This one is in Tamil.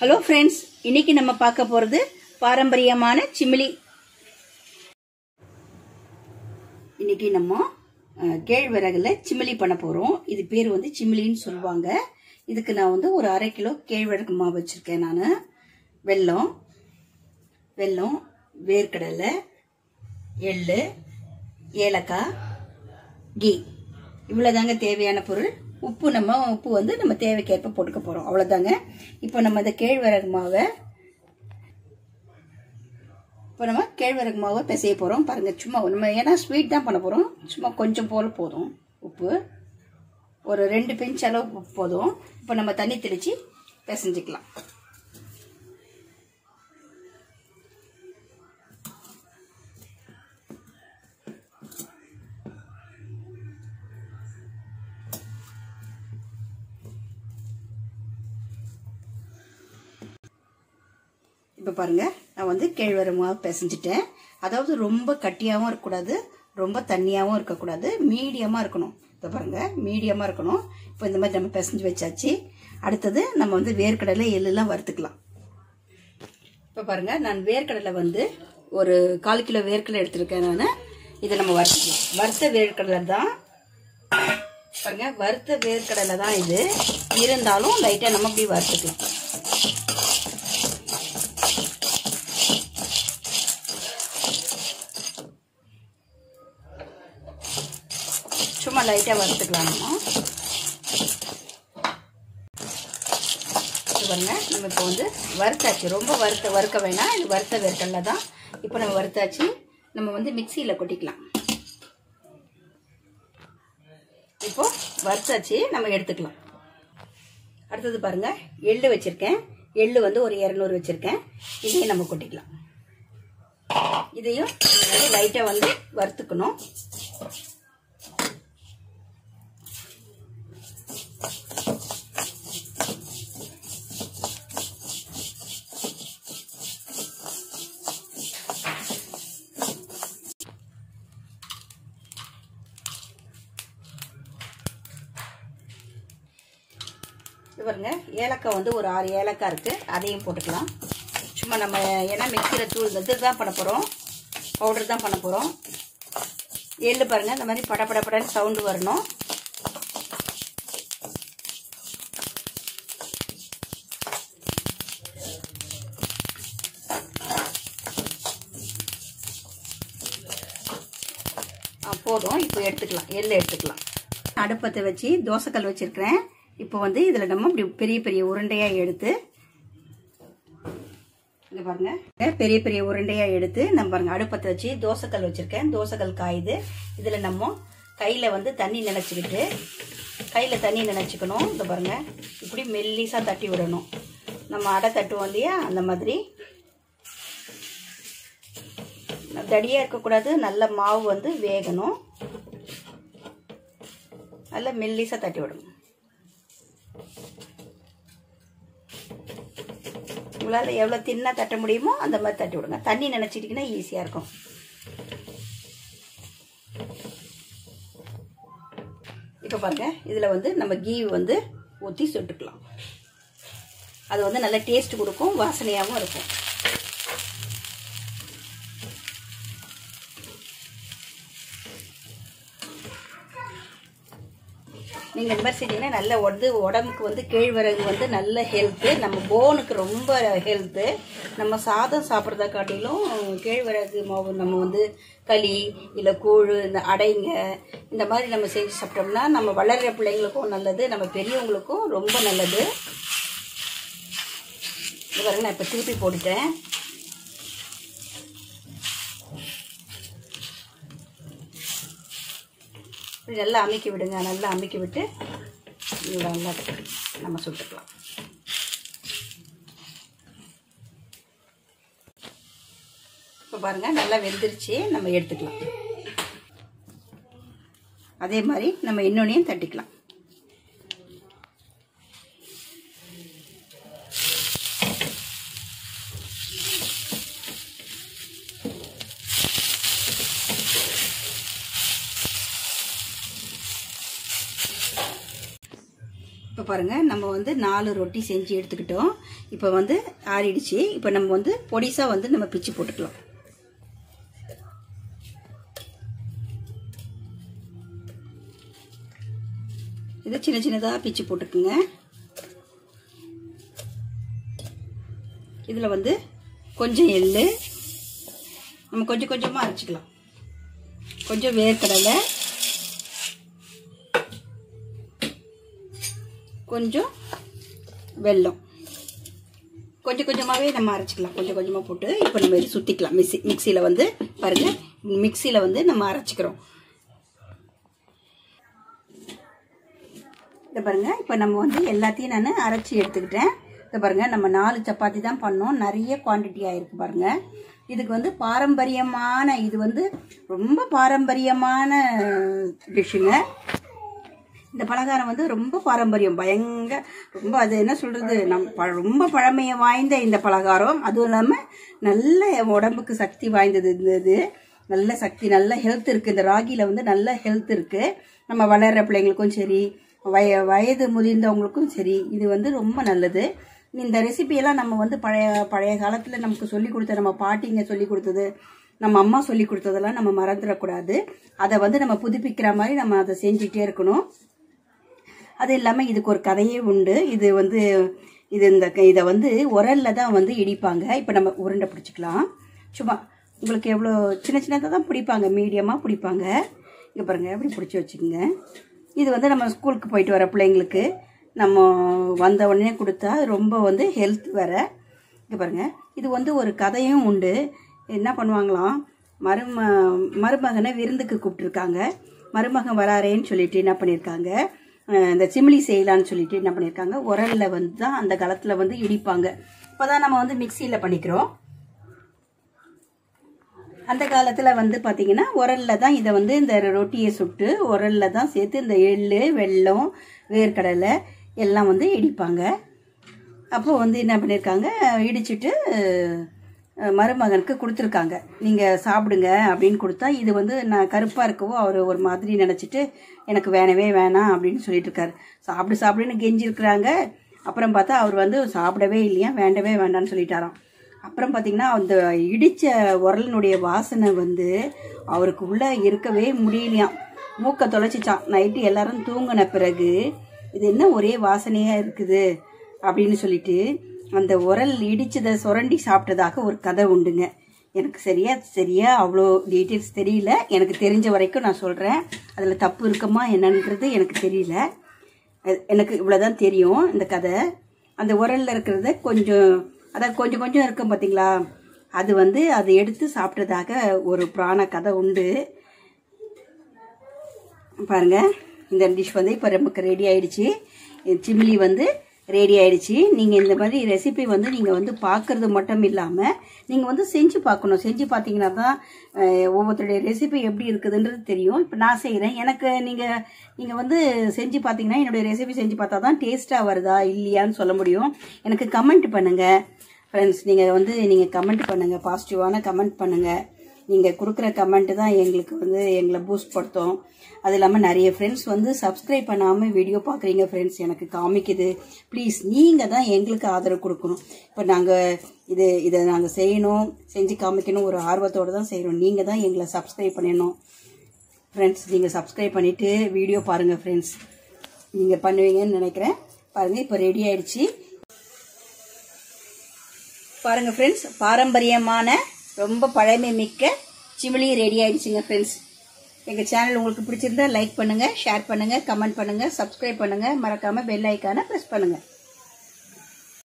ஹலோ ஃப்ரெண்ட்ஸ் இன்னைக்கு நம்ம பார்க்க போறது பாரம்பரியமான சிமிலி இன்னைக்கு நம்ம அஹ், கேழ்வரகுல சிமிலி பண்ண போறோம் இது பேர் வந்து சிமிலின்னு சொல்லுவாங்க இதுக்கு நான் வந்து ஒரு அரை கிலோ கேழ்வரகு மாவு வச்சிருக்கேன் நான் வெல்லம் வெல்லம் வேர்க்கடலை எள்ளு ஏலக்காய் கீ இவ்வளோதாங்க தேவையான பொருள் உப்பு நம்ம உப்பு வந்து நம்ம தேவைக்கேற்ப போட்டுக்க போகிறோம் அவ்வளோதாங்க இப்போ நம்ம இந்த கேழ்வரகு மாவை இப்போ நம்ம கேழ்வரகு மாவை பிசைய போகிறோம் பாருங்கள் சும்மா நம்ம ஏன்னா ஸ்வீட் தான் பண்ண போகிறோம் சும்மா கொஞ்சம் போல் போதும் உப்பு ஒரு ரெண்டு பிஞ்ச் அளவு உப்பு போதும் இப்போ நம்ம தண்ணி தெளித்து பிசைஞ்சிக்கலாம் இப்போ பாருங்க நான் வந்து கேழ்வரகு மாவு பிசைஞ்சிட்டேன் அதாவது ரொம்ப கட்டியாகவும் இருக்கக்கூடாது ரொம்ப தண்ணியாகவும் இருக்கக்கூடாது மீடியமாக இருக்கணும் இப்போ பாருங்க மீடியமாக இருக்கணும் இப்போ இந்த மாதிரி நம்ம பிசைஞ்சு வச்சாச்சு அடுத்தது நம்ம வந்து வேர்க்கடலை எள்ளுலாம் வறுத்துக்கலாம் இப்போ பாருங்க நான் வேர்க்கடலை வந்து ஒரு கால் கிலோ வேர்க்கடலை எடுத்திருக்கேன் நான் இதை நம்ம வறுத்துக்கலாம் வறுத்த வேர்க்கடலை தான் பாருங்க வறுத்த வேர்க்கடலை தான் இது இருந்தாலும் லைட்டாக நம்ம இப்படி வறுத்துக்கலாம் சும்மா லைட்டாக வறுத்துக்கலாம் நம்ம இது பாருங்க நம்ம இப்போ வந்து வறுத்தாச்சு ரொம்ப வறுத்த வறுக்க வேணாம் இது வறுத்த வேர்க்கடல தான் இப்போ நம்ம வறுத்தாச்சு நம்ம வந்து மிக்சியில் கொட்டிக்கலாம் இப்போ வறுத்தாச்சு நம்ம எடுத்துக்கலாம் அடுத்தது பாருங்க எள்ளு வச்சிருக்கேன் எள்ளு வந்து ஒரு இரநூறு வச்சிருக்கேன் இதையும் நம்ம கொட்டிக்கலாம் இதையும் லைட்டாக வந்து வறுத்துக்கணும் இது பாருங்க ஏலக்காய் வந்து ஒரு ஆறு ஏலக்காய் இருக்கு அதையும் போட்டுக்கலாம் சும்மா நம்ம ஏன்னா மிக்சியில் தூள் இது தான் பண்ண போகிறோம் பவுடர் தான் பண்ண போகிறோம் எள்ளு பாருங்க இந்த மாதிரி பட பட படன்னு சவுண்டு வரணும் ஆ, போதும் இப்போ எடுத்துக்கலாம் எள்ளு எடுத்துக்கலாம் அடுப்பத்தை வச்சு தோசைக்கல் வச்சிருக்கிறேன் இப்போ வந்து இதில் நம்ம இப்படி பெரிய பெரிய உருண்டையாக எடுத்து இங்க பாருங்க பெரிய பெரிய உருண்டையாக எடுத்து நம்ம பாருங்க அடுப்பத்தை வச்சு தோசைக்கல் வச்சிருக்கேன் தோசைக்கல் காயுது இதில் நம்ம கையில் வந்து தண்ணி நினச்சிக்கிட்டு கையில் தண்ணி நினச்சிக்கணும் இந்த பாருங்க இப்படி மெல்லிசாக தட்டி விடணும் நம்ம அடை தட்டுவோம் இல்லையா அந்த மாதிரி தடியாக இருக்கக்கூடாது நல்ல மாவு வந்து வேகணும் நல்லா மெல்லிசாக தட்டி விடணும் உங்களால் எவ்வளோ தின்னாக தட்ட முடியுமோ அந்த மாதிரி தட்டி விடுங்க தண்ணி நினச்சிட்டிங்கன்னா ஈஸியாக இருக்கும் இப்போ பாருங்க இதில் வந்து நம்ம கீ வந்து ஊற்றி சுட்டுக்கலாம் அது வந்து நல்ல டேஸ்ட் கொடுக்கும் வாசனையாகவும் இருக்கும் நீங்கள் இந்த மாதிரி செஞ்சீங்கன்னா நல்ல வந்து உடம்புக்கு வந்து கேழ்வரகு வந்து நல்ல ஹெல்த்து நம்ம போனுக்கு ரொம்ப ஹெல்த்து நம்ம சாதம் சாப்பிட்றத காட்டிலும் கேழ்வரகு மாவு நம்ம வந்து களி இல்லை கூழ் இந்த அடைங்க இந்த மாதிரி நம்ம செஞ்சு சாப்பிட்டோம்னா நம்ம வளர்கிற பிள்ளைங்களுக்கும் நல்லது நம்ம பெரியவங்களுக்கும் ரொம்ப நல்லது இது பாருங்க நான் இப்போ திருப்பி போட்டுட்டேன் இப்படி நல்லா அமுக்கி விடுங்க நல்லா அமுக்கி விட்டு நல்லா நம்ம சுட்டுக்கலாம் இப்போ பாருங்க நல்லா வெந்துருச்சு நம்ம எடுத்துக்கலாம் அதே மாதிரி நம்ம இன்னொன்னையும் தட்டிக்கலாம் இப்போ இப்போ பாருங்கள் நம்ம வந்து நாலு ரொட்டி செஞ்சு எடுத்துக்கிட்டோம் இப்போ வந்து ஆறிடுச்சு இப்போ நம்ம வந்து பொடிசாக வந்து நம்ம பிச்சு போட்டுக்கலாம் இது சின்ன சின்னதாக பிச்சு போட்டுக்குங்க இதில் வந்து கொஞ்சம் எள்ளு நம்ம கொஞ்சம் கொஞ்சமாக அரைச்சிக்கலாம் கொஞ்சம் வேர்க்கடலை கொஞ்சம் வெல்லம் கொஞ்சம் கொஞ்சமாகவே நம்ம அரைச்சிக்கலாம் கொஞ்சம் கொஞ்சமாக போட்டு இப்போ நம்ம இது சுற்றிக்கலாம் மிக்சி மிக்சியில் வந்து பாருங்கள் மிக்சியில் வந்து நம்ம அரைச்சிக்கிறோம் இதை பாருங்கள் இப்போ நம்ம வந்து எல்லாத்தையும் நான் அரைச்சி எடுத்துக்கிட்டேன் இதை பாருங்கள் நம்ம நாலு சப்பாத்தி தான் பண்ணோம் நிறைய குவான்டிட்டி ஆயிருக்கு பாருங்கள் இதுக்கு வந்து பாரம்பரியமான இது வந்து ரொம்ப பாரம்பரியமான டிஷ்ஷுங்க இந்த பலகாரம் வந்து ரொம்ப பாரம்பரியம் பயங்க ரொம்ப அது என்ன சொல்கிறது நம் ப ரொம்ப பழமையை வாய்ந்த இந்த பலகாரம் அதுவும் இல்லாமல் நல்ல உடம்புக்கு சக்தி வாய்ந்தது இந்த இது நல்ல சக்தி நல்ல ஹெல்த் இருக்குது இந்த ராகியில் வந்து நல்ல ஹெல்த் இருக்குது நம்ம வளர்கிற பிள்ளைங்களுக்கும் சரி வய வயது முதிர்ந்தவங்களுக்கும் சரி இது வந்து ரொம்ப நல்லது இந்த ரெசிபியெல்லாம் நம்ம வந்து பழைய பழைய காலத்தில் நமக்கு சொல்லி கொடுத்த நம்ம பாட்டிங்க சொல்லி கொடுத்தது நம்ம அம்மா சொல்லி கொடுத்ததெல்லாம் நம்ம மறந்துடக்கூடாது அதை வந்து நம்ம புதுப்பிக்கிற மாதிரி நம்ம அதை செஞ்சுட்டே இருக்கணும் அது இல்லாமல் இதுக்கு ஒரு கதையே உண்டு இது வந்து இது இந்த இதை வந்து உரலில் தான் வந்து இடிப்பாங்க இப்போ நம்ம உருண்டை பிடிச்சிக்கலாம் சும்மா உங்களுக்கு எவ்வளோ சின்ன சின்னதாக தான் பிடிப்பாங்க மீடியமாக பிடிப்பாங்க இங்கே பாருங்கள் எப்படி பிடிச்சி வச்சுக்கோங்க இது வந்து நம்ம ஸ்கூலுக்கு போயிட்டு வர பிள்ளைங்களுக்கு நம்ம வந்த உடனே கொடுத்தா ரொம்ப வந்து ஹெல்த் வேற இங்கே பாருங்கள் இது வந்து ஒரு கதையும் உண்டு என்ன பண்ணுவாங்களாம் மரும மருமகனை விருந்துக்கு கூப்பிட்டுருக்காங்க மருமகன் வராரேன்னு சொல்லிட்டு என்ன பண்ணியிருக்காங்க அஹ் இந்த சிமிலி செய்யலான்னு சொல்லிட்டு என்ன பண்ணியிருக்காங்க உரலில் வந்து தான் அந்த காலத்தில் வந்து இடிப்பாங்க இப்போ தான் நம்ம வந்து மிக்சியில் பண்ணிக்கிறோம் அந்த காலத்தில் வந்து பார்த்தீங்கன்னா உரலில் தான் இதை வந்து இந்த ரொட்டியை சுட்டு உரலில் தான் சேர்த்து இந்த எள்ளு வெல்லம் வேர்க்கடலை எல்லாம் வந்து இடிப்பாங்க அப்போ வந்து என்ன பண்ணியிருக்காங்க இடிச்சிட்டு அஹ், மருமகனுக்கு கொடுத்துருக்காங்க நீங்கள் சாப்பிடுங்க அப்படின்னு கொடுத்தா இது வந்து நான் கருப்பாக இருக்கவோ அவர் ஒரு மாதிரி நினச்சிட்டு எனக்கு வேணவே வேணாம் அப்படின்னு சொல்லிட்டு இருக்காரு சாப்பிடு சாப்பிடுன்னு கெஞ்சிருக்கிறாங்க அப்புறம் பார்த்தா அவர் வந்து சாப்பிடவே இல்லையா வேண்டவே வேண்டாம்னு சொல்லிட்டாராம் அப்புறம் பார்த்தீங்கன்னா அந்த இடித்த உரலினுடைய வாசனை வந்து அவருக்கு உள்ளே இருக்கவே முடியலையாம் மூக்கை தொலைச்சிச்சான் நைட்டு எல்லாரும் தூங்கின பிறகு இது என்ன ஒரே வாசனையாக இருக்குது அப்படின்னு சொல்லிட்டு அந்த உரல் இடிச்சதை சுரண்டி சாப்பிட்டதாக ஒரு கதை உண்டுங்க எனக்கு சரியா சரியா அவ்வளோ டீட்டெயில்ஸ் தெரியல எனக்கு தெரிஞ்ச வரைக்கும் நான் சொல்கிறேன் அதில் தப்பு இருக்குமா என்னன்றது எனக்கு தெரியல அது- எனக்கு இவ்வளோதான் தெரியும் இந்த கதை அந்த உரலில் இருக்கிறத கொஞ்சம் அதான் கொஞ்சம் கொஞ்சம் இருக்கும் பார்த்தீங்களா அது வந்து அதை எடுத்து சாப்பிட்டதாக ஒரு புராண கதை உண்டு பாருங்க இந்த டிஷ் வந்து இப்போ நமக்கு ரெடி ஆயிடுச்சு சிம்லி வந்து ரெடி ஆயிடுச்சு நீங்கள் இந்த மாதிரி ரெசிபி வந்து நீங்கள் வந்து பார்க்கறது மட்டும் இல்லாமல் நீங்கள் வந்து செஞ்சு பார்க்கணும் செஞ்சு பார்த்தீங்கன்னா தான் அஹ், ஒவ்வொருத்தருடைய ரெசிபி எப்படி இருக்குதுன்றது தெரியும் இப்போ நான் செய்கிறேன் எனக்கு நீங்கள் நீங்கள் வந்து செஞ்சு பார்த்தீங்கன்னா என்னுடைய ரெசிபி செஞ்சு பார்த்தா தான் டேஸ்ட்டாக வருதா இல்லையான்னு சொல்ல முடியும் எனக்கு கமெண்ட் பண்ணுங்கள் ஃப்ரெண்ட்ஸ் நீங்கள் வந்து நீங்கள் கமெண்ட் பண்ணுங்கள் பாசிட்டிவான கமெண்ட் பண்ணுங்கள் நீங்கள் கொடுக்குற கமெண்ட்டு தான் எங்களுக்கு வந்து எங்களை பூஸ்ட் படுத்தும் அது இல்லாமல் நிறைய ஃப்ரெண்ட்ஸ் வந்து சப்ஸ்கிரைப் பண்ணாமல் வீடியோ பார்க்குறீங்க ஃப்ரெண்ட்ஸ் எனக்கு காமிக்குது ப்ளீஸ் நீங்கள் தான் எங்களுக்கு ஆதரவு கொடுக்கணும் இப்போ நாங்கள் இது இதை நாங்கள் செய்யணும் செஞ்சு காமிக்கணும் ஒரு ஆர்வத்தோடு தான் செய்கிறோம் நீங்கள் தான் எங்களை சப்ஸ்கிரைப் பண்ணணும் ஃப்ரெண்ட்ஸ் நீங்கள் சப்ஸ்கிரைப் பண்ணிவிட்டு வீடியோ பாருங்கள் ஃப்ரெண்ட்ஸ் நீங்கள் பண்ணுவீங்கன்னு நினைக்கிறேன் பாருங்கள் இப்போ ரெடி ஆயிடுச்சு பாருங்க ஃப்ரெண்ட்ஸ் பாரம்பரியமான ரொம்ப பழமை மிக்க சிமிலி ரெடி ஆயிடுச்சுங்க ஃப்ரெண்ட்ஸ் எங்கள் சேனல் உங்களுக்கு பிடிச்சிருந்தா லைக் பண்ணுங்கள் ஷேர் பண்ணுங்கள் கமெண்ட் பண்ணுங்கள் சப்ஸ்கிரைப் பண்ணுங்கள் மறக்காமல் பெல் ஐக்கானை ப்ரெஸ் பண்ணுங்கள்